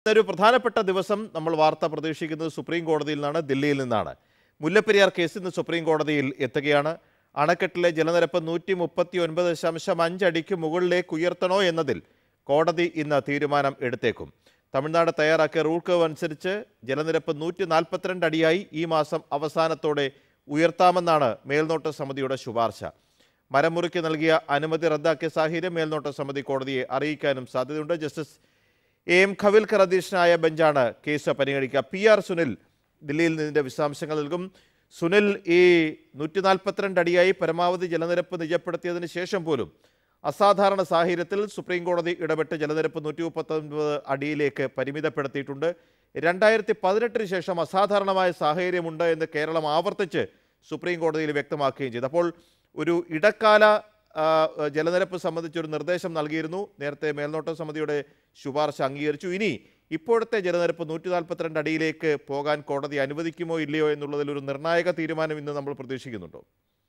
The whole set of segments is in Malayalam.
ഒരു പ്രധാനപ്പെട്ട ദിവസം നമ്മൾ വാർത്ത പ്രതീക്ഷിക്കുന്നത് സുപ്രീം കോടതിയിൽ നിന്നാണ് ദില്ലിയിൽ നിന്നാണ് മുല്ലപ്പെരിയാർ കേസ് ഇന്ന് സുപ്രീം കോടതിയിൽ എത്തുകയാണ് അണക്കെട്ടിലെ ജലനിരപ്പ് നൂറ്റി മുപ്പത്തി ഒൻപത് ദശാംശം അഞ്ചടിക്ക് മുകളിലേക്ക് ഉയർത്തണോ എന്നതിൽ കോടതി ഇന്ന് തീരുമാനം എടുത്തേക്കും തമിഴ്നാട് തയ്യാറാക്കിയ റൂൾ കർവ് അനുസരിച്ച് ജലനിരപ്പ് നൂറ്റി നാൽപ്പത്തിരണ്ട് അടിയായി ഈ മാസം അവസാനത്തോടെ ഉയർത്താമെന്നാണ് മേൽനോട്ട സമിതിയുടെ ശുപാർശ മരം മുറിക്ക് നൽകിയ അനുമതി റദ്ദാക്കിയ സാഹചര്യം മേൽനോട്ട സമിതി കോടതിയെ അറിയിക്കാനും സാധ്യതയുണ്ട് ജസ്റ്റിസ് എ എം ഖവിൽക്കർ അധ്യക്ഷനായ ബെഞ്ചാണ് കേസ് പരിഗണിക്കുക പി ആർ സുനിൽ ദില്ലിയിൽ നിന്നിന്റെ വിശദാംശങ്ങൾ നൽകും സുനിൽ ഈ നൂറ്റി നാൽപ്പത്തിരണ്ട് അടിയായി പരമാവധി ജലനിരപ്പ് നിജപ്പെടുത്തിയതിന് ശേഷം പോലും അസാധാരണ സാഹചര്യത്തിൽ സുപ്രീം കോടതി ഇടപെട്ട് ജലനിരപ്പ് നൂറ്റി മുപ്പത്തൊൻപത് അടിയിലേക്ക് പരിമിതപ്പെടുത്തിയിട്ടുണ്ട് രണ്ടായിരത്തി പതിനെട്ടിന് ശേഷം അസാധാരണമായ സാഹചര്യമുണ്ട് എന്ന് കേരളം ആവർത്തിച്ച് സുപ്രീം കോടതിയിൽ വ്യക്തമാക്കുകയും ചെയ്തു അപ്പോൾ ഒരു ഇടക്കാല ആ, ജലനിരപ്പ് സംബന്ധിച്ചൊരു നിർദ്ദേശം നൽകിയിരുന്നു നേരത്തെ മേൽനോട്ട സമിതിയുടെ ശുപാർശ അംഗീകരിച്ചു ഇനി ഇപ്പോഴത്തെ ജലനിരപ്പ് നൂറ്റി നാൽപ്പത്തിരണ്ട് അടിയിലേക്ക് പോകാൻ കോടതി അനുവദിക്കുമോ ഇല്ലയോ എന്നുള്ളതിൽ ഒരു നിർണായക തീരുമാനം ഇന്ന് നമ്മൾ പ്രതീക്ഷിക്കുന്നുണ്ടോ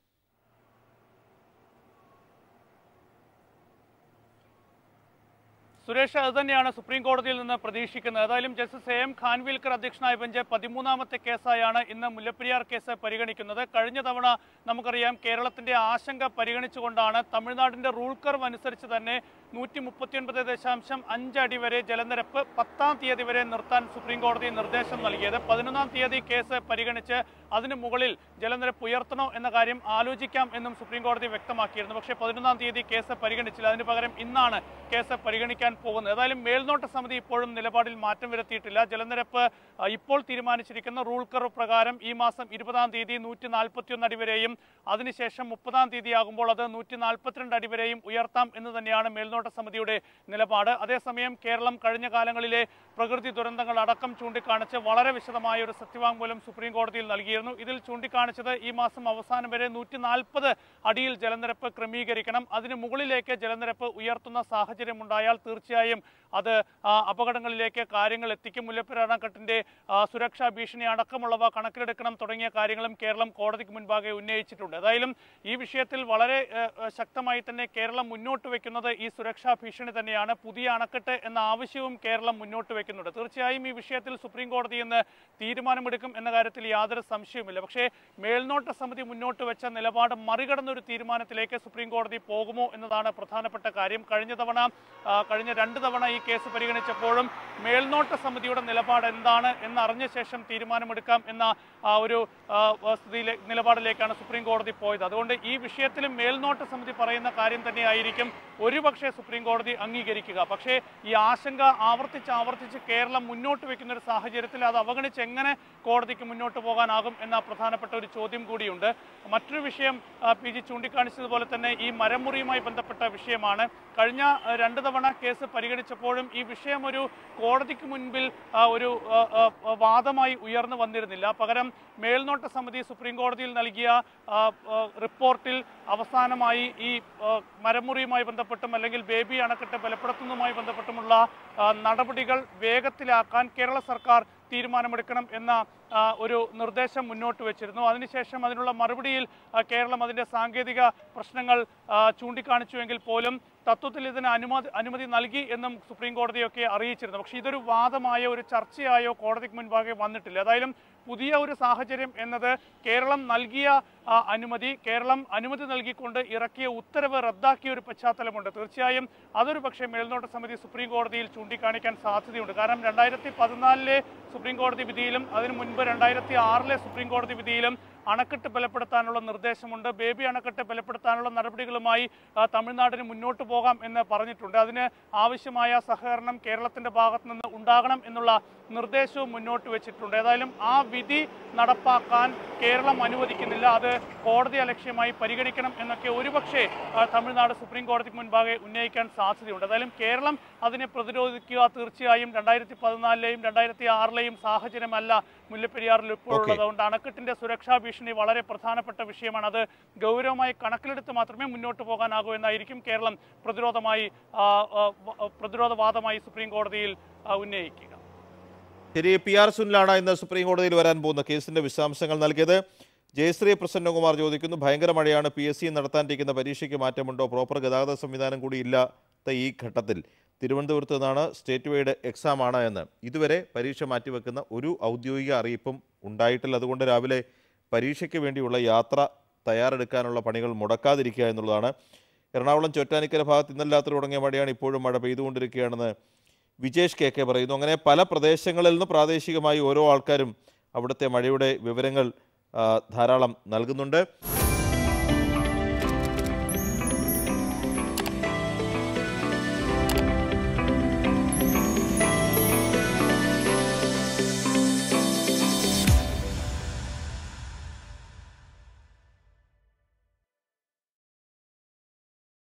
സുരേഷ് അത് തന്നെയാണ് സുപ്രീം കോടതിയിൽ നിന്ന് പ്രതീക്ഷിക്കുന്നത് ഏതായാലും ജസ്റ്റിസ് എ എം ഖാൻവിൽക്കർ അധ്യക്ഷനായ ബെഞ്ച് പതിമൂന്നാമത്തെ കേസായാണ് ഇന്ന് മുല്ലപ്പെരിയാർ കേസ് പരിഗണിക്കുന്നത് കഴിഞ്ഞ തവണ നമുക്കറിയാം കേരളത്തിന്റെ ആശങ്ക പരിഗണിച്ചുകൊണ്ടാണ് തമിഴ്നാടിന്റെ റൂൾ കർവ് അനുസരിച്ച് തന്നെ നൂറ്റി മുപ്പത്തിയൊൻപത് ദശാംശം അഞ്ചടി വരെ ജലനിരപ്പ് പത്താം തീയതി വരെ നിർത്താൻ സുപ്രീം കോടതി നിർദ്ദേശം നൽകിയത് പതിനൊന്നാം തീയതി കേസ് പരിഗണിച്ച് അതിന് മുകളിൽ ജലനിരപ്പ് ഉയർത്തണോ എന്ന കാര്യം ആലോചിക്കാം എന്നും സുപ്രീം കോടതി വ്യക്തമാക്കിയിരുന്നു പക്ഷേ പതിനൊന്നാം തീയതി കേസ് പരിഗണിച്ചില്ല അതിന് പകരം ഇന്നാണ് കേസ് പരിഗണിക്കാൻ പോകുന്നത് ഏതായാലും മേൽനോട്ട സമിതി ഇപ്പോഴും നിലപാടിൽ മാറ്റം വരുത്തിയിട്ടില്ല ജലനിരപ്പ് ആ, ഇപ്പോൾ തീരുമാനിച്ചിരിക്കുന്ന റൂൾ കർവ് പ്രകാരം ഈ മാസം ഇരുപതാം തീയതി നൂറ്റി നാൽപ്പത്തിയൊന്ന് അടി വരെയും അതിനുശേഷം മുപ്പതാം തീയതി ആകുമ്പോൾ അത് നൂറ്റി നാൽപ്പത്തിരണ്ട് അടി വരെയും ഉയർത്താം എന്ന് തന്നെയാണ് മേൽനോട്ട സമിതിയുടെ നിലപാട് അതേസമയം കേരളം കഴിഞ്ഞ കാലങ്ങളിലെ പ്രകൃതി ദുരന്തങ്ങൾ അടക്കം ചൂണ്ടിക്കാണിച്ച് വളരെ വിശദമായ ഒരു സത്യവാങ്മൂലം സുപ്രീം കോടതിയിൽ നൽകിയിരുന്നു ഇതിൽ ചൂണ്ടിക്കാണിച്ചത് ഈ മാസം അവസാനം വരെ നൂറ്റി നാൽപ്പത് അടിയിൽ ജലനിരപ്പ് ക്രമീകരിക്കണം അതിന് മുകളിലേക്ക് ജലനിരപ്പ് ഉയർത്തുന്ന സാഹചര്യമുണ്ടായാൽ തീർച്ചയായും അത് ആ, അപകടങ്ങളിലേക്ക് കാര്യങ്ങൾ എത്തിക്കും മുല്ലപ്പെരിയാർ അണക്കെട്ടിന്റെ ആ, സുരക്ഷാ ഭീഷണി അടക്കമുള്ളവ കണക്കിലെടുക്കണം തുടങ്ങിയ കാര്യങ്ങളും കേരളം കോടതിക്ക് മുൻപാകെ ഉന്നയിച്ചിട്ടുണ്ട് ഏതായാലും ഈ വിഷയത്തിൽ വളരെ ഏ, ഏ, ശക്തമായി തന്നെ കേരളം മുന്നോട്ട് വെക്കുന്നത് ഈ സുരക്ഷാ ഭീഷണി തന്നെയാണ് പുതിയ അണക്കെട്ട് എന്ന ആവശ്യവും കേരളം മുന്നോട്ട് വെക്കുന്നുണ്ട് തീർച്ചയായും ഈ വിഷയത്തിൽ സുപ്രീം കോടതി ഇന്ന് തീരുമാനമെടുക്കും എന്ന കാര്യത്തിൽ യാതൊരു സംശയവുമില്ല പക്ഷേ മേൽനോട്ട സമിതി മുന്നോട്ട് വെച്ച നിലപാട് മറികടന്ന ഒരു തീരുമാനത്തിലേക്ക് സുപ്രീം കോടതി പോകുമോ എന്നതാണ് പ്രധാനപ്പെട്ട കാര്യം കഴിഞ്ഞ തവണ ആ, കഴിഞ്ഞ രണ്ട് തവണ ഈ കേസ് പരിഗണിച്ചപ്പോഴും മേൽനോട്ട സമിതിയുടെ നിലപാട് എന്താണ് എന്നറിഞ്ഞ ശേഷം തീരുമാനമെടുക്കാം എന്ന ആ, ഒരു ആ, സ്ഥിതിയിലെ നിലപാടിലേക്കാണ് സുപ്രീം കോടതി പോയത് അതുകൊണ്ട് ഈ വിഷയത്തിലും മേൽനോട്ട സമിതി പറയുന്ന കാര്യം തന്നെയായിരിക്കും ഒരുപക്ഷെ സുപ്രീം കോടതി അംഗീകരിക്കുക പക്ഷേ ഈ ആശങ്ക ആവർത്തിച്ച് ആവർത്തിച്ച് കേരളം മുന്നോട്ട് വെക്കുന്ന ഒരു സാഹചര്യത്തിൽ അത് അവഗണിച്ച് എങ്ങനെ കോടതിക്ക് മുന്നോട്ട് പോകാനാകും എന്ന പ്രധാനപ്പെട്ട ഒരു ചോദ്യം കൂടിയുണ്ട് മറ്റൊരു വിഷയം ആ, പി ജി ചൂണ്ടിക്കാണിച്ചതുപോലെ തന്നെ ഈ മരമുറിയുമായി ബന്ധപ്പെട്ട വിഷയമാണ് കഴിഞ്ഞ ആ, രണ്ട് തവണ കേസ് പരിഗണിച്ചപ്പോഴും ഈ വിഷയം ഒരു കോടതിക്ക് മുൻപിൽ ആ, ഒരു ആ, ആ, ആ, വാദമായി ഉയർന്നു വന്നിരുന്നില്ല പകരം മേൽനോട്ട സമിതി സുപ്രീം കോടതിയിൽ നൽകിയ ആ, ആ, റിപ്പോർട്ടിൽ അവസാനമായി ഈ ആ, മരമുറിയുമായി ബന്ധപ്പെട്ടും അല്ലെങ്കിൽ ബേബി അണക്കെട്ട് ബലപ്പെടുത്തുന്നതുമായി ബന്ധപ്പെട്ടുമുള്ള ആ, നടപടികൾ വേഗത്തിലാക്കാൻ കേരള സർക്കാർ തീരുമാനമെടുക്കണം എന്ന ആ, ഒരു നിർദ്ദേശം മുന്നോട്ട് വെച്ചിരുന്നു അതിനുശേഷം അതിനുള്ള മറുപടിയിൽ ആ, കേരളം അതിൻ്റെ സാങ്കേതിക പ്രശ്നങ്ങൾ ആ, ചൂണ്ടിക്കാണിച്ചുവെങ്കിൽ പോലും തത്വത്തിൽ ഇതിന് അനുമതി അനുമതി നൽകി എന്നും സുപ്രീം കോടതിയൊക്കെ അറിയിച്ചിരുന്നു പക്ഷേ ഇതൊരു വാദമായോ ഒരു ചർച്ചയായോ കോടതിക്ക് മുൻപാകെ വന്നിട്ടില്ല ഏതായാലും പുതിയ ഒരു സാഹചര്യം എന്നത് കേരളം നൽകിയ ആ, അനുമതി കേരളം അനുമതി നൽകിക്കൊണ്ട് ഇറക്കിയ ഉത്തരവ് റദ്ദാക്കിയ ഒരു പശ്ചാത്തലമുണ്ട് തീർച്ചയായും അതൊരു പക്ഷേ മേൽനോട്ട സമിതി സുപ്രീം കോടതിയിൽ ചൂണ്ടിക്കാണിക്കാൻ സാധ്യതയുണ്ട് കാരണം രണ്ടായിരത്തി പതിനാലിലെ സുപ്രീം കോടതി വിധിയിലും അതിനു മുൻപ് രണ്ടായിരത്തി ആറിലെ സുപ്രീം കോടതി വിധിയിലും അണക്കെട്ട് ബലപ്പെടുത്താനുള്ള നിർദ്ദേശമുണ്ട് ബേബി അണക്കെട്ട് ബലപ്പെടുത്താനുള്ള നടപടികളുമായി ആ, തമിഴ്നാടിന് മുന്നോട്ട് പോകാം എന്ന് പറഞ്ഞിട്ടുണ്ട് അതിന് ആവശ്യമായ സഹകരണം കേരളത്തിന്റെ ഭാഗത്ത് നിന്ന് ഉണ്ടാകണം എന്നുള്ള നിർദ്ദേശവും മുന്നോട്ട് വെച്ചിട്ടുണ്ട് ഏതായാലും ആ വിധി നടപ്പാക്കാൻ കേരളം അനുവദിക്കുന്നില്ല അത് കോടതി അലക്ഷ്യമായി പരിഗണിക്കണം എന്നൊക്കെ ഒരുപക്ഷെ ആ, തമിഴ്നാട് സുപ്രീം കോടതിക്ക് മുൻപാകെ ഉന്നയിക്കാൻ സാധ്യതയുണ്ട് ഏതായാലും കേരളം അതിനെ പ്രതിരോധിക്കുക തീർച്ചയായും രണ്ടായിരത്തി പതിനാലിലെയും രണ്ടായിരത്തി ആറിലെയും സാഹചര്യമല്ല മുല്ലപ്പെരിയാറിൽ ഇപ്പോഴുള്ളത് അതുകൊണ്ട് അണക്കെട്ടിന്റെ സുരക്ഷാ ഭീഷണി വളരെ പ്രധാനപ്പെട്ട വിഷയമാണ് അത് ഗൗരവമായി കണക്കിലെടുത്ത് മാത്രമേ മുന്നോട്ട് പോകാനാകൂ എന്നായിരിക്കും കേരളം പ്രതിരോധമായി ആ, ആ, വ- പ്രതിരോധവാദമായി സുപ്രീം കോടതിയിൽ ആ, ഉന്നയിക്കുക ശരി പി ആർ സുനിലാണ് ഇന്ന് സുപ്രീം കോടതിയിൽ വരാൻ പോകുന്ന കേസിന്റെ വിശദാംശങ്ങൾ നൽകിയത് ജയശ്രീ പ്രസന്നകുമാർ ചോദിക്കുന്നു ഭയങ്കര മഴയാണ് പി എസ് സി നടത്താനിരിക്കുന്ന പരീക്ഷയ്ക്ക് മാറ്റമുണ്ടോ പ്രോപ്പർ ഗതാഗത സംവിധാനം കൂടി ഇല്ലാത്ത ഈ ഘട്ടത്തിൽ തിരുവനന്തപുരത്ത് നിന്നാണ് സ്റ്റേറ്റ് വൈഡ് എക്സാം ആണ് എന്ന് ഇതുവരെ പരീക്ഷ മാറ്റിവെക്കുന്ന ഒരു ഔദ്യോഗിക അറിയിപ്പും ഉണ്ടായിട്ടില്ല അതുകൊണ്ട് രാവിലെ പരീക്ഷയ്ക്ക് വേണ്ടിയുള്ള യാത്ര തയ്യാറെടുക്കാനുള്ള പണികൾ മുടക്കാതിരിക്കുക എന്നുള്ളതാണ് എറണാകുളം ചോറ്റാനിക്കര ഭാഗത്ത് ഇന്നലെ രാത്രി തുടങ്ങിയ മഴയാണ് ഇപ്പോഴും മഴ പെയ്തുകൊണ്ടിരിക്കുകയാണെന്ന് വിജേഷ് കെ കെ പറയുന്നു അങ്ങനെ പല പ്രദേശങ്ങളിൽ നിന്ന് പ്രാദേശികമായി ഓരോ ആൾക്കാരും അവിടുത്തെ മഴയുടെ വിവരങ്ങൾ ആ, ധാരാളം നൽകുന്നുണ്ട്